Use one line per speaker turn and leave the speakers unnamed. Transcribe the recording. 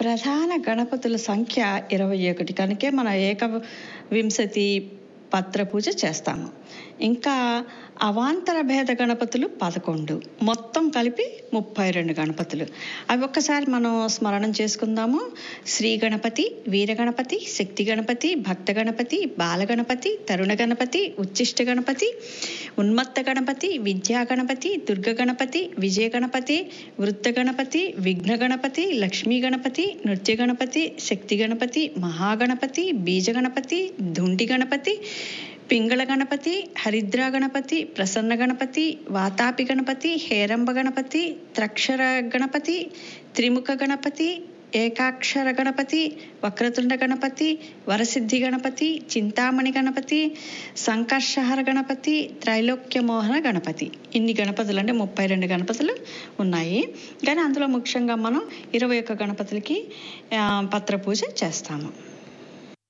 ప్రధాన గణపతుల సంఖ్య ఇరవై ఒకటి కనుకే మన ఏక వింశతి పత్ర పూజ చేస్తాము ఇంకా అవాంతర భేద గణపతులు పదకొండు మొత్తం కలిపి ముప్పై రెండు గణపతులు అవి ఒక్కసారి మనం స్మరణం చేసుకుందాము శ్రీ గణపతి వీర గణపతి శక్తి గణపతి భక్త గణపతి బాల గణపతి తరుణ గణపతి ఉచ్చిష్ట గణపతి ఉన్మత్త గణపతి విద్యా గణపతి దుర్గ గణపతి విజయ గణపతి వృత్త గణపతి విఘ్న గణపతి లక్ష్మీ గణపతి నృత్య గణపతి శక్తి గణపతి మహాగణపతి బీజ గణపతి ధుండి గణపతి పింగళ గణపతి హరిద్రా గణపతి ప్రసన్న గణపతి వాతాపి గణపతి హేరంబ గణపతి త్రక్షర గణపతి త్రిముఖ గణపతి ఏకాక్షర గణపతి వక్రతుండ గణపతి వరసిద్ధి గణపతి చింతామణి గణపతి సంకర్షహర గణపతి త్రైలోక్య మోహన గణపతి ఇన్ని గణపతులు అంటే ముప్పై రెండు గణపతులు ఉన్నాయి కానీ అందులో ముఖ్యంగా మనం ఇరవై ఒక్క గణపతులకి ఆ, పత్ర పూజ చేస్తాము